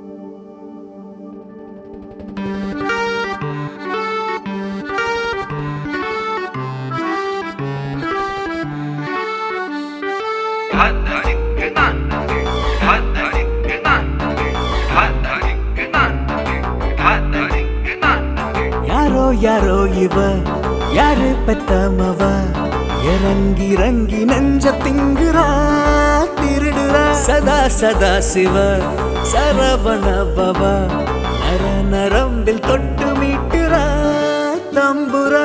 யாரோ யாரோ இவ யாரு பெத்தமவ இறங்கி இறங்கி நெஞ்ச திங்குறா திருடுறா சதா சதா சிவ சரவண பவ நர நரம்பில் தொட்டு மீட்டுறா தம்புரா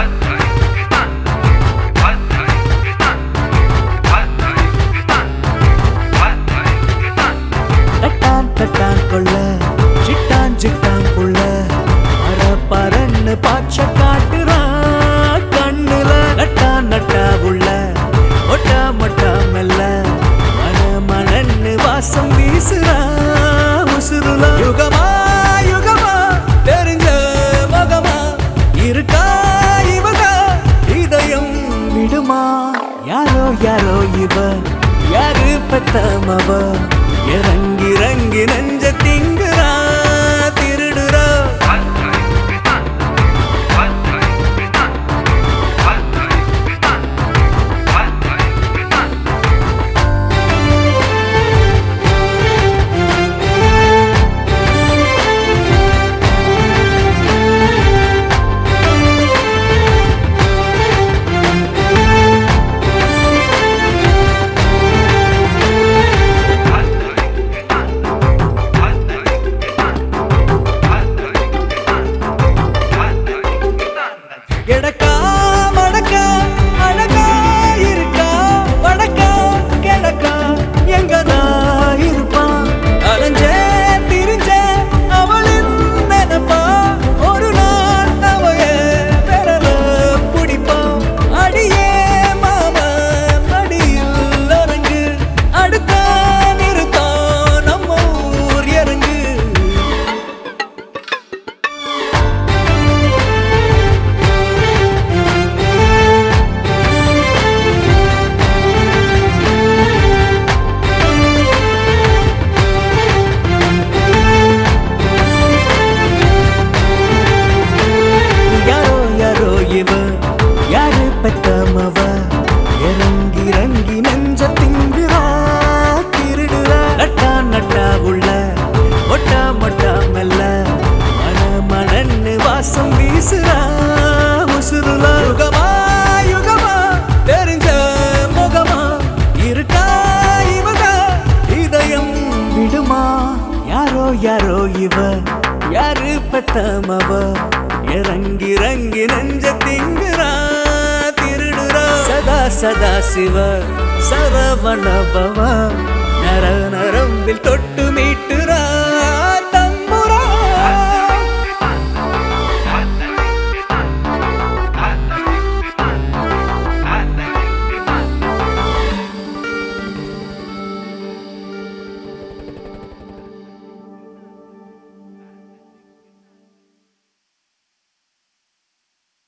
தட்டான் தட்டான் கொள்ள சிட்டான் சிட்டான் புள்ள மர பரன்னு பாச்ச காட்டுறா கண்ணுல நட்டா நட்டா உள்ள ஒட்டா மொட்டா மெல்ல மன மணன்னு வாசம் வீசுறா உசுருல யுகமா யுகமா தெரிஞ்ச மகமா இருக்கா இவக இதயம் விடுமா யாரோ யாரோ இவ யாரு பெத்தமவ இறங்கி இறங்கி நெஞ்ச திங்குறா திருடுறா எடக்கா மடக்கா அழகா இருக்கா வடக்கா கிழக்கா எங்கதா இருப்பான் அலைஞ்சே திரிஞ்ச அவளின் நினைப்பா ஒரு நாள் அவைய பெறல பிடிப்பான் அடியே மாமா மடியில் அரங்கு அடுத்த நிறுத்தான் நம்ம ஊர் இறங்கு யாரோ யாரோ இவ யாரு பெத்தமவ இறங்கி இறங்கி நெஞ்ச திங்குறா திருடுறா நட்டா நட்டா உள்ள ஒட்டா மொட்டா மெல்ல மன மணன்னு வாசம் வீசுறா உசுருலா யுகமா யுகமா தெரிஞ்ச முகமா இருக்கா இவக இதயம் விடுமா யாரோ யாரோ இவ யாரு பெத்தமவ இறங்கி இறங்கி நெஞ்ச திங்குறா திருடுறா சதா சதா சிவ சரவண பவ நர நரம்பில் தொட்டு மீட்டுறா